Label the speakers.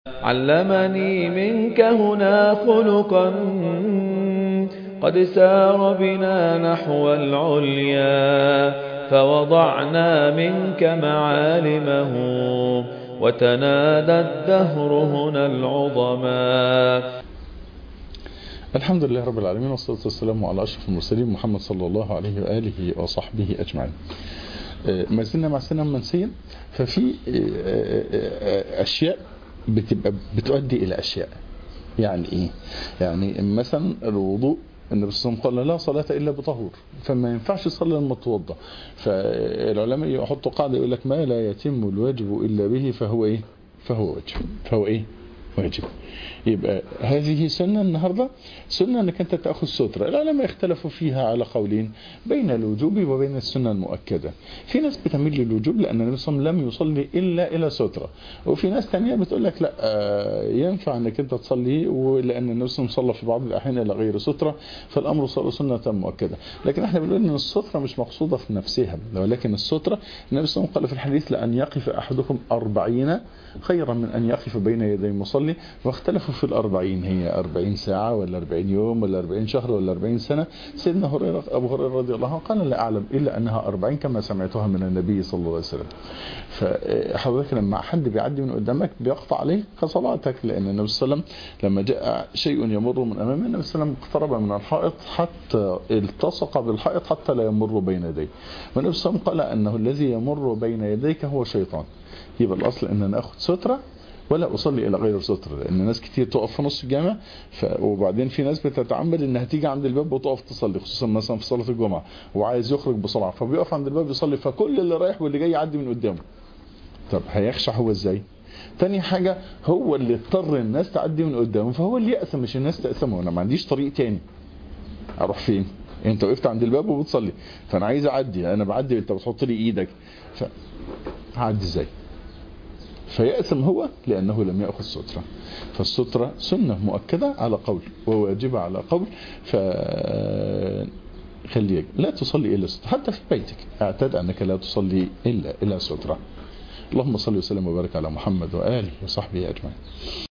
Speaker 1: علمني منك هنا خلقا قد سار بنا نحو العليا فوضعنا منك معالمه وتنادى الدهر هنا العظما
Speaker 2: الحمد لله رب العالمين والصلاة والسلام على أشرف المرسلين محمد صلى الله عليه وآله وصحبه أجمعين ما زلنا مع سنة منسيا ففي أشياء بتبقى بتؤدي إلى أشياء يعني إيه يعني مثلا الوضوء النبي صلى الله عليه وسلم قال لا صلاة إلا بطهور فما ينفعش يصلي لما توضى فالعلماء يحطوا قاعدة يقول لك ما لا يتم الواجب إلا به فهو إيه فهو واجب فهو إيه واجب يبقى هذه سنة النهاردة سنة أنك أنت تأخذ سترة العلماء اختلفوا فيها على قولين بين الوجوب وبين السنة المؤكدة في ناس بتميل للوجوب لأن النبي صلى الله عليه وسلم لم يصلي إلا إلى سترة وفي ناس تانية بتقول لك لا ينفع أنك أنت تصلي ولأن النبي صلى الله عليه وسلم صلى في بعض الأحيان إلى غير سترة فالأمر صار سنة مؤكدة لكن احنا بنقول أن السترة مش مقصودة في نفسها ولكن السترة النبي صلى الله عليه وسلم قال في الحديث لأن يقف أحدكم أربعين خيرا من أن يقف بين يدي مصلي واختلفوا في الأربعين هي أربعين ساعة ولا أربعين يوم ولا أربعين شهر ولا أربعين سنة سيدنا هريرة أبو هريرة رضي الله عنه قال لا أعلم إلا أنها أربعين كما سمعتها من النبي صلى الله عليه وسلم فحضرتك لما حد بيعدي من قدامك بيقطع عليه كصلاتك لأن النبي صلى الله عليه وسلم لما جاء شيء يمر من أمامه النبي صلى الله عليه وسلم اقترب من الحائط حتى التصق بالحائط حتى لا يمر بين يديه والنبي صلى الله عليه وسلم قال أنه الذي يمر بين يديك هو شيطان يبقى الأصل أن نأخذ سترة ولا أصلي إلى غير ستر لأن ناس كتير تقف في نص الجامع ف... وبعدين في ناس بتتعمد إنها تيجي عند الباب وتقف تصلي خصوصا مثلا في صلاة الجمعة وعايز يخرج بسرعة فبيقف عند الباب يصلي فكل اللي رايح واللي جاي يعدي من قدامه طب هيخشع هو إزاي تاني حاجة هو اللي اضطر الناس تعدي من قدامه فهو اللي يأثم مش الناس تأثمه أنا ما عنديش طريق تاني أروح فين انت وقفت عند الباب وبتصلي فانا عايز اعدي انا بعدي انت بتحط لي ايدك ف... هعدي ازاي فيأثم هو لأنه لم يأخذ سترة فالسترة سنة مؤكدة على قول وواجبة على قول ف خليك لا تصلي إلا سترة حتى في بيتك اعتاد أنك لا تصلي إلا إلا سترة اللهم صل وسلم وبارك على محمد وآله وصحبه أجمعين